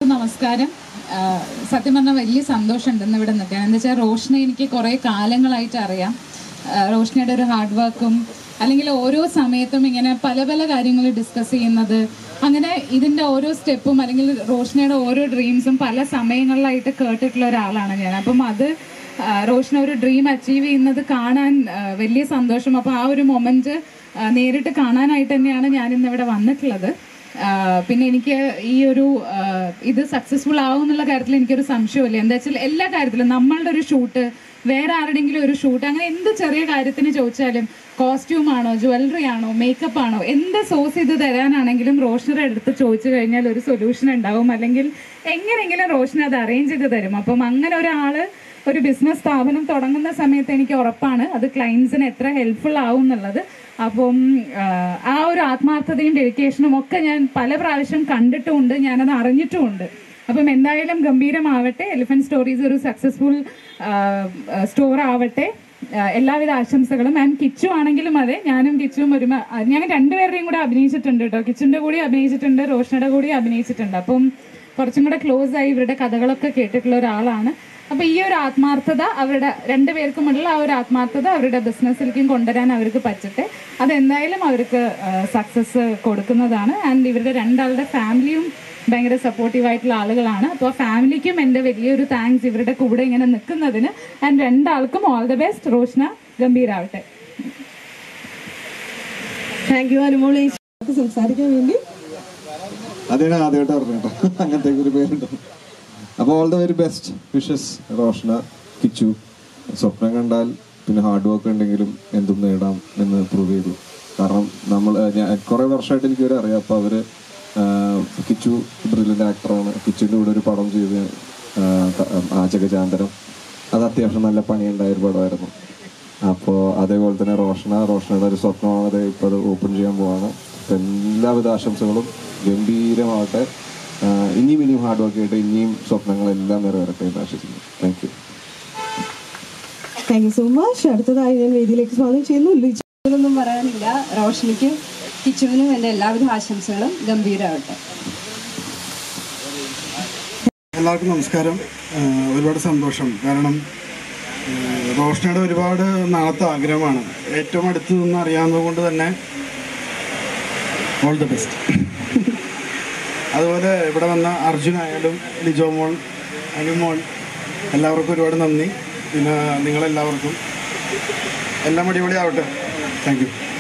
നമസ്കാരം ആ, സത്യം പറഞ്ഞാൽ വലിയ സന്തോഷമുണ്ട് ഇന്ന് ഇവിടെ നിൽക്കാൻ എന്താ വെച്ചാൽ റോഷനെ എനിക്ക് കുറേ കാലങ്ങളായിട്ട് അറിയാം ആ, റോഷനയുടെ ഒരു ഹാർഡ് വർക്കും അല്ലെങ്കിൽ ഓരോ സമയത്തും ഇങ്ങനെ പല പല കാര്യങ്ങൾ ഡിസ്കസ് ചെയ്യുന്നത് അങ്ങനെ ഇതിൻ്റെ ഓരോ സ്റ്റെപ്പും അല്ലെങ്കിൽ റോഷനയുടെ ഓരോ ഡ്രീംസും പല സമയങ്ങളിലായിട്ട് കേട്ടിട്ടുള്ള ഒരാളാണ് ഞാൻ അപ്പം അത് ആ, റോഷൻ ഒരു ഡ്രീം അച്ചീവ് ചെയ്യുന്നത് കാണാൻ ആ, വലിയ സന്തോഷം അപ്പോൾ ആ ഒരു മൊമെന്റ് നേരിട്ട് കാണാനായിട്ട് തന്നെയാണ് ഞാൻ ഇന്ന് ഇവിടെ വന്നിട്ടുള്ളത് ആ, പിന്നെ എനിക്ക് ഈ ഒരു ആ, ഇത് സക്സസ്ഫുൾ ആവും എന്നുള്ള കാര്യത്തിൽ എനിക്കൊരു സംശയമില്ല എന്താ വെച്ചാൽ എല്ലാ കാര്യത്തിലും നമ്മളുടെ ഒരു ഷൂട്ട് വേറെ ആരുടെങ്കിലും ഒരു ഷൂട്ട് അങ്ങനെ എന്ത് ചെറിയ കാര്യത്തിന് ചോദിച്ചാലും കോസ്റ്റ്യൂം ആണോ ജ്വല്ലറി ആണോ മേക്കപ്പ് ആണോ എന്ത് സോഴ്സ് ഇത് തരാനാണെങ്കിലും റോഷനറെ അടുത്ത് ചോദിച്ചു കഴിഞ്ഞാൽ ഒരു സൊല്യൂഷൻ ഉണ്ടാവും അല്ലെങ്കിൽ എങ്ങനെയെങ്കിലും റോഷൻ അത് അറേഞ്ച് ചെയ്ത് തരും അപ്പം അങ്ങനെ ഒരാള് ഒരു ബിസിനസ് സ്ഥാപനം തുടങ്ങുന്ന സമയത്ത് എനിക്ക് ഉറപ്പാണ് അത് ക്ലയൻസിന് എത്ര ഹെൽപ്ഫുൾ ആവും എന്നുള്ളത് അപ്പം ആ, ആ ഒരു ആത്മാർത്ഥതയും ഡെഡിക്കേഷനും ഒക്കെ ഞാൻ പല പ്രാവശ്യം കണ്ടിട്ടുമുണ്ട് ഞാനത് അറിഞ്ഞിട്ടുമുണ്ട് അപ്പം എന്തായാലും ഗംഭീരമാവട്ടെ എലിഫന്റ് സ്റ്റോറീസ് ഒരു സക്സസ്ഫുൾ സ്റ്റോർ ആവട്ടെ ആ, എല്ലാവിധ ആശംസകളും ആൻഡ് കിച്ചു ആണെങ്കിലും അതെ ഞാനും കിച്ചുവും ഒരു ഞങ്ങൾ രണ്ടുപേരുടെയും കൂടെ അഭിനയിച്ചിട്ടുണ്ട് കേട്ടോ കിച്ചുവിന്റെ കൂടി അഭിനയിച്ചിട്ടുണ്ട് റോഷനയുടെ കൂടി അഭിനയിച്ചിട്ടുണ്ട് അപ്പം കുറച്ചും കൂടെ ക്ലോസ് ആയി ഇവരുടെ കഥകളൊക്കെ കേട്ടിട്ടുള്ള ഒരാളാണ് അപ്പൊ ഈ ഒരു ആത്മാർത്ഥത അവരുടെ രണ്ടുപേർക്കുമുള്ള ആ ഒരു ആത്മാർത്ഥത അവരുടെ ബിസിനസ്സിലേക്കും കൊണ്ടുവരാൻ അവർക്ക് പറ്റട്ടെ അതെന്തായാലും അവർക്ക് സക്സസ് കൊടുക്കുന്നതാണ് ആൻഡ് ഇവരുടെ രണ്ടാളുടെ ഫാമിലിയും ഭയങ്കര സപ്പോർട്ടീവ് ആയിട്ടുള്ള ആളുകളാണ് അപ്പോൾ ഫാമിലിക്കും എൻ്റെ വലിയൊരു താങ്ക്സ് ഇവരുടെ കൂടെ ഇങ്ങനെ നിൽക്കുന്നതിന് ആൻഡ് രണ്ടാൾക്കും ഓൾ ദ ബെസ്റ്റ് റോഷ്ന ഗംഭീരാവട്ടെ താങ്ക് യു അനുമോൾ ചേച്ചി സംസാരിക്കാൻ വേണ്ടി അതാണ് ആദ്യമായിട്ട് അറിഞ്ഞു കേട്ടോ അങ്ങനത്തെ ഒരു പേരുണ്ട് അപ്പോൾ all the very best wishes Roshna Kichu സ്വപ്നം കണ്ടാൽ പിന്നെ ഹാർഡ് വർക്ക് ഉണ്ടെങ്കിലും എന്തും നേടാം എന്ന് പ്രൂവ് ചെയ്തു കാരണം നമ്മൾ ഏഹ്, ഞാൻ കുറേ വർഷമായിട്ട് എനിക്ക് ഇവരെ അറിയാം അപ്പോൾ അവർ കിച്ചു ബ്രില്യൻ്റ് ആക്ടറാണ് കിച്ചുവിൻ്റെ കൂടെ ഒരു പടം ചെയ്ത് ആഹ്, ക- ആചകചാന്തരം അത് അത്യാവശ്യം നല്ല പണിയുണ്ടായ ഒരു പടമായിരുന്നു അപ്പോൾ അതേപോലെ തന്നെ റോഷന റോഷനയുടെ ഒരു സ്വപ്നമാണ് അത് ഇപ്പോൾ അത് ഓപ്പൺ ചെയ്യാൻ പോവാണ് അപ്പോൾ എല്ലാവിധ ആശംസകളും ഗംഭീരമാവട്ടെ ആഹ് ഇനിയും ഇനിയും ഹാർഡ് വർക്ക് ചെയ്തിട്ട് ഇനിയും സ്വപ്നങ്ങളെല്ലാം നിറവേറട്ടെ എന്ന് ആശംസിക്കുന്നു thank you thank you so much അടുത്തതായി ഞാൻ വേദിയിലേക്ക് സ്വാഗതം ചെയ്യുന്നു ലിജി ഒന്നും പറയാനില്ല റോഷനിക്കും കിച്ചുവിനും എൻ്റെ എല്ലാവിധ ആശംസകളും ഗംഭീരമാവട്ടെ എല്ലാവർക്കും നമസ്കാരം ആഹ് ഒരുപാട് സന്തോഷം കാരണം ആഹ് റോഷനയുടെ ഒരുപാട് നാളത്തെ ആഗ്രഹമാണ് ഏറ്റവും അടുത്ത് നിന്ന് അറിയാവുന്നത് കൊണ്ട് തന്നെ ഓൾ ദ ബെസ്റ്റ് അതുപോലെ ഇവിടെ വന്ന അർജുൻ ആയാലും ലിജോ മോൾ അനുമോൾ എല്ലാവർക്കും ഒരുപാട് നന്ദി പിന്നെ നിങ്ങളെല്ലാവർക്കും എല്ലാം അടിപൊളിയാവട്ടെ താങ്ക് യു